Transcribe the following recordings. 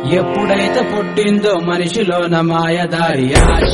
ఎప్పుడైతే పుట్టిందో మనిషిలోన మాయదారి ఆశ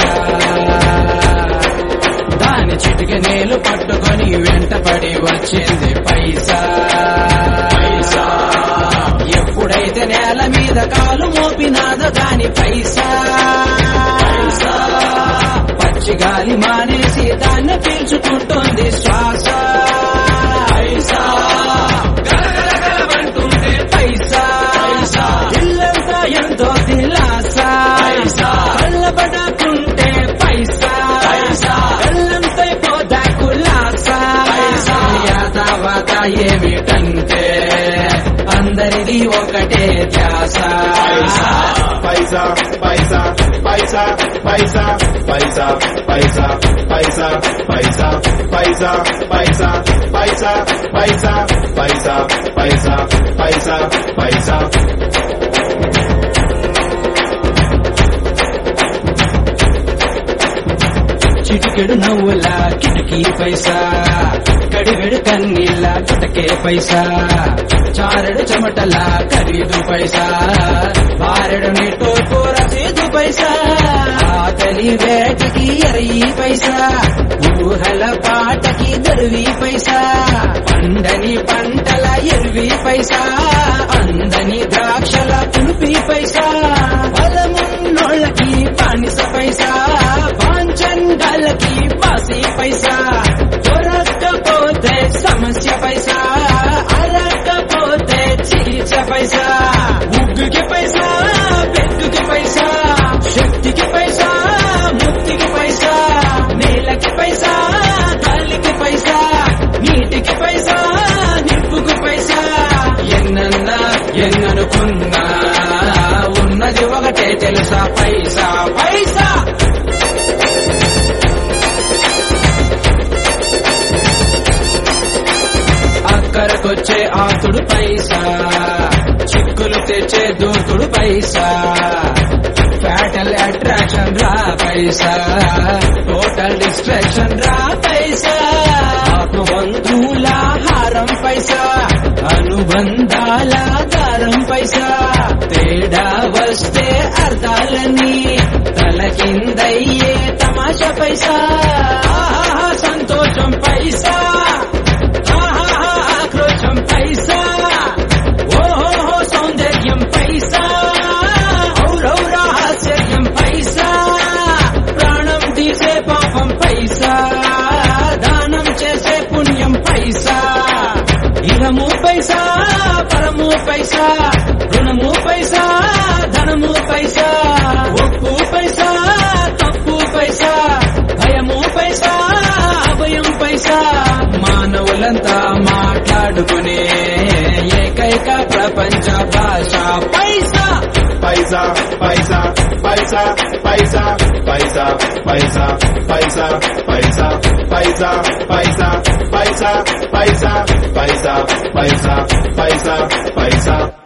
దాని చిటిక నేలు పట్టుకొని వెంటపడి వచ్చింది పైసా పైసా ఎప్పుడైతే నేల మీద కాలు మోపినాదో దాని పైసా పైసా పచ్చి గాలి మానేసి దాన్ని పీల్చుకుంటోంది శ్వాస పైసా గలగలగలమంటుంటే పైసా పైసా ఇల్లంతా ఎంతో దిలాసా పైసా కళ్ళబడకుంటే పైసా పైసా కళ్ళంతైపోదా కులాసా పైసా యాదావాత ఏమిటంటే అందరిది ఒకటే ధ్యాస పైసా పైసా పైసా పైసా పైసా పైసా పైసా పైసా పైసా పైసా పైసా పైసా పైసా పైసా పైసా పైసా చిటికెడు నవ్వుల కిటికీ పైసా కడివెడు కన్నీళ్ళ కిటకే పైసా చారెడు చెమటల ఖరీదు పైసా బారెడు నిట్టోపు రసీదు పైసా ఆకలి వేటకి ఎరయి పైసా ఊహల పాటకి దరువి పైసా పండని పంటల ఎరువి పైసా అందని ద్రాక్షల పులుపి పైసా బలమున్నోళ్ళకి బానిస పైసా పాంచండాలకి పాసి పైసా దొరక్కపోతే సమస్య పైసా అరక్కపోతే చికిత్స పైసా ముగ్గుకి పైసా పెట్టుకి పైసా శక్తికి పైసా ముక్తికి పైసా నేలకి పైసా గాలికి పైసా నీటికి పైసా నిప్పుకు పైసా ఎన్నన్నా ఎన్ననుకున్నా ఉన్నది ఒకటే తెలుసా పైసా పైసా అక్కరకొచ్చే ఆతుడు పైసా చిక్కులు తెచ్చే దూకుడు పైసా ఫ్యాటల్ అట్రాక్షన్ రా పైసా టోటల్ డిస్ట్రాక్షన్ రా పైసా ఆత్మబంధువుల హారం పైసా అనుబంధాల దారం పైసా తేడా వస్తే అర్థాలని తల కిందయ్యే తమాషా పైసా ఆహాహా, సంతోషం పైసా ఆహాహా, ఆక్రోశం పైసా ఓహో సౌందర్యం పైసా ఔరౌరా హాస్యం పైసా ప్రాణం తీసే పాపం పైసా దానం చేసే పుణ్యం పైసా ఇహము పైసా పరము పైసా రుణము పైసా ధనము పైసా ఒప్పు పైసా తప్పు పైసా భయము పైసా అభయం పైసా మానవులంతా మాట్లాడుకునే ఏకైక ప్రపంచ భాష పైసా పైసా పైసా పైసా పైసా పైసా పైసా పైసా పైసా పైసా పైసా పైసా పైసా పైసా పైసా పైసా పైసా